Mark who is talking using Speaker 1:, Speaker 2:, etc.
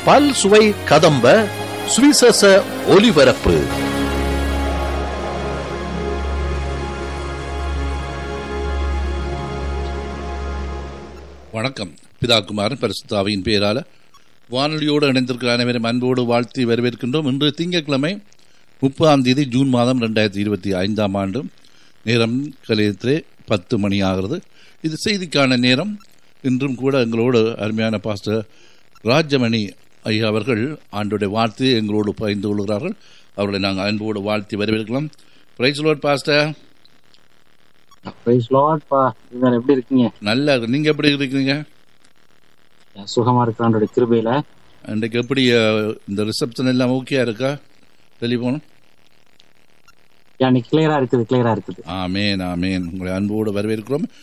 Speaker 1: பல் சுவை கதம்ப சுவிசேஷ ஒலிபரப்பு
Speaker 2: வணக்கம் பிதா குமாரன் பரிசுத்தாவியின் பெயரால வானொலியோடு இணைந்திருக்கிற அனைவரும் அன்போடு வாழ்த்தி வரவேற்கின்றோம் இன்று திங்கட்கிழமை முப்பதாம் தேதி ஜூன் மாதம் ரெண்டாயிரத்தி இருபத்தி ஐந்தாம் ஆண்டு நேரம் கலையத்திலே பத்து மணி ஆகிறது இது செய்திக்கான நேரம் இன்றும் கூட எங்களோடு அருமையான பாஸ்டர் ராஜமணி ஐயா அவர்கள் ஆண்டுடைய வாழ்த்து எங்களோடு பகிர்ந்து கொள்கிறார்கள் அவர்களை நாங்கள் அன்போடு வாழ்த்தி வரவேற்கலாம் praise lord pastor
Speaker 3: praise lord பா இவர் எப்படி இருக்கீங்க
Speaker 2: நல்லா இருக்கு. நீங்க எப்படி இருக்கிறீங்க
Speaker 3: சுகமா இருக்கிறாண்டோட கிருபையில
Speaker 2: அன்றைக்கு எப்படி அஹ், இந்த ரிசப்ஷன் எல்லாம் ஓகேயா இருக்கா டெலிஃபோன்
Speaker 3: அன்னைக்கு கிளியரா இருக்குது கிளியரா இருக்குது
Speaker 2: ஆமேன் ஆமேன் உங்களை அன்போடு வரவேற்கிறோம்